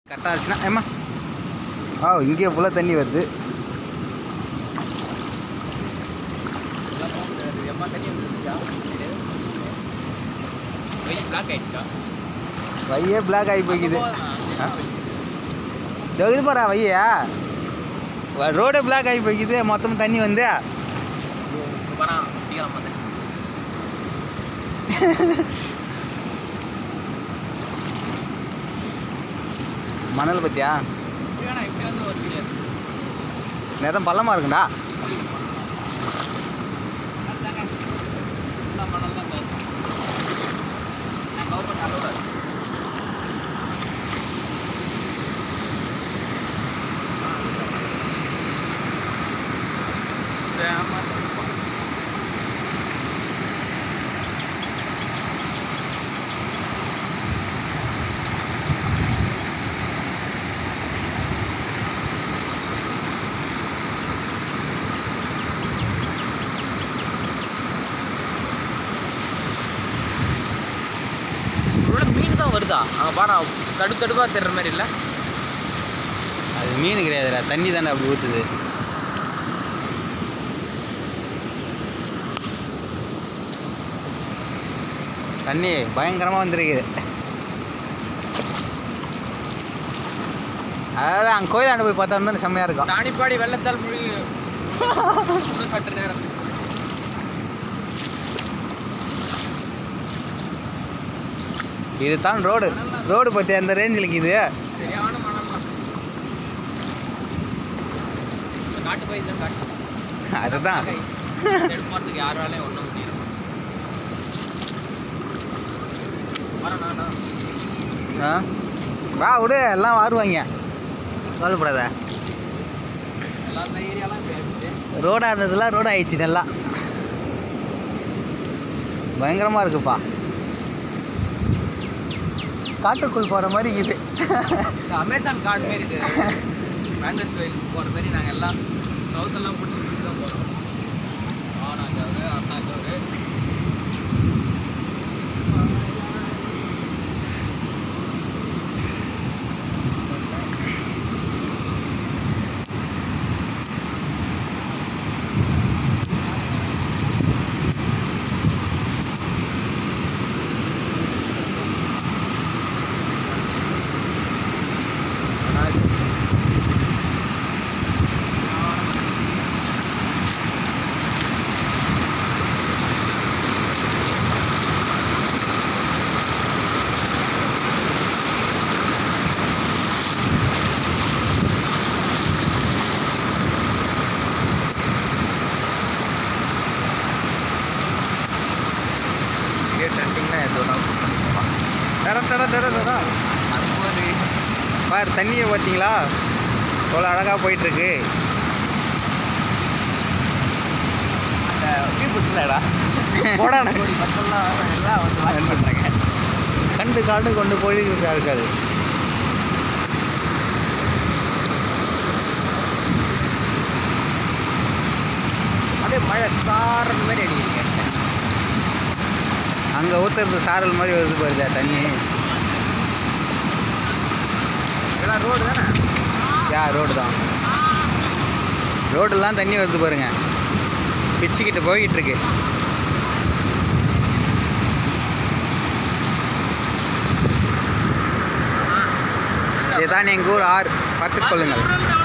கரெக்டாக இருந்துச்சுன்னா ஏம்மா ஆ இங்கே ஃபுல்லாக தண்ணி வருது பிளாக் ஆயிடுச்சா வையே பிளாக் ஆகி போய்க்குது இது போகிறா வையா ரோடே பிளாக் ஆகி போய்க்குது மொத்தம் தண்ணி வந்து வரான் அப்படிங்கிற மாதிரி மணல் பற்றியா இப்படி இப்படி வந்து ஒரு கிடையாது நேரம் பள்ளமாக இருக்குண்டா மணல் தான் பேசும் நான் கவர்மெண்ட் அலோட இவ்வளோ மீன் தான் வருதா அங்கே பாரு தடுப்பு தடுப்பாக தெரிற மாதிரி இல்லை அது மீன் கிடையாதுடா தண்ணி தானே அப்படி ஊற்றுது தண்ணி பயங்கரமாக வந்திருக்குது அதாவது அங்கே கோயிலாண்டு போய் பார்த்தா இன்னும் செம்மையாக இருக்கும் தானிப்பாடி வெள்ளத்தால் மொழி இன்னும் சற்று நேரம் இது தான் ரோடு ரோடு பற்றி அந்த ரேஞ்சில் இருக்குது சரியான மணல்லாம் காட்டு போய் தான் காட்டு அதுதான் எடுப்பாட்டுக்கு யாராலையும் ஒன்றும் முடியாது வரேன் நானா ஆ வா விடு எல்லாம் வாருவாங்க கவலைப்படாத எல்லா இந்த ஏரியாலாம் போயிடுச்சு ரோடாக இருந்ததுலாம் ரோடு ஆயிடுச்சு நல்லா பயங்கரமாக இருக்குப்பா காட்டுக்குள் போகிற மாதிரி இருக்குது இந்த அமேசான் கார்டு மாரி இது மேண்டஸ் கோயில் போகிற மாதிரி நாங்கள் எல்லாம் சவுத்தெல்லாம் பிடிச்சி பிடிச்சி தான் போகிறோம் ஆனாங்க அவரு அண்ணாக்கு அவரு இங்கே ட்ரெண்டிங்னா எதுனா தட தட தட தட அது பாரு தண்ணியை பார்த்தீங்களா எவ்வளோ அழகாக போயிட்டுருக்கு அந்த டீ பிடிச்சலடா போடாண்ணே. கோடி மக்கள்லாம் எல்லாம் வந்து வாட்ச் பண்ணுறாங்க கண்டு காண்டு கொண்டு போய் இருக்காது அப்படியே மழை சாரல் மாதிரி அடிக்கிறீங்க அங்கே ஊற்றுறது சாரல் மாதிரி வருது பாருதா தண்ணி இதெல்லாம் ரோடு தானே யா ரோடு தான் ரோடெல்லாம் தண்ணி வருது பாருங்க பிச்சுக்கிட்டு போய்கிட்டு இருக்கு இதுதான் எங்கள் ஊர் ஆறு பார்த்துக் கொள்ளுங்கள்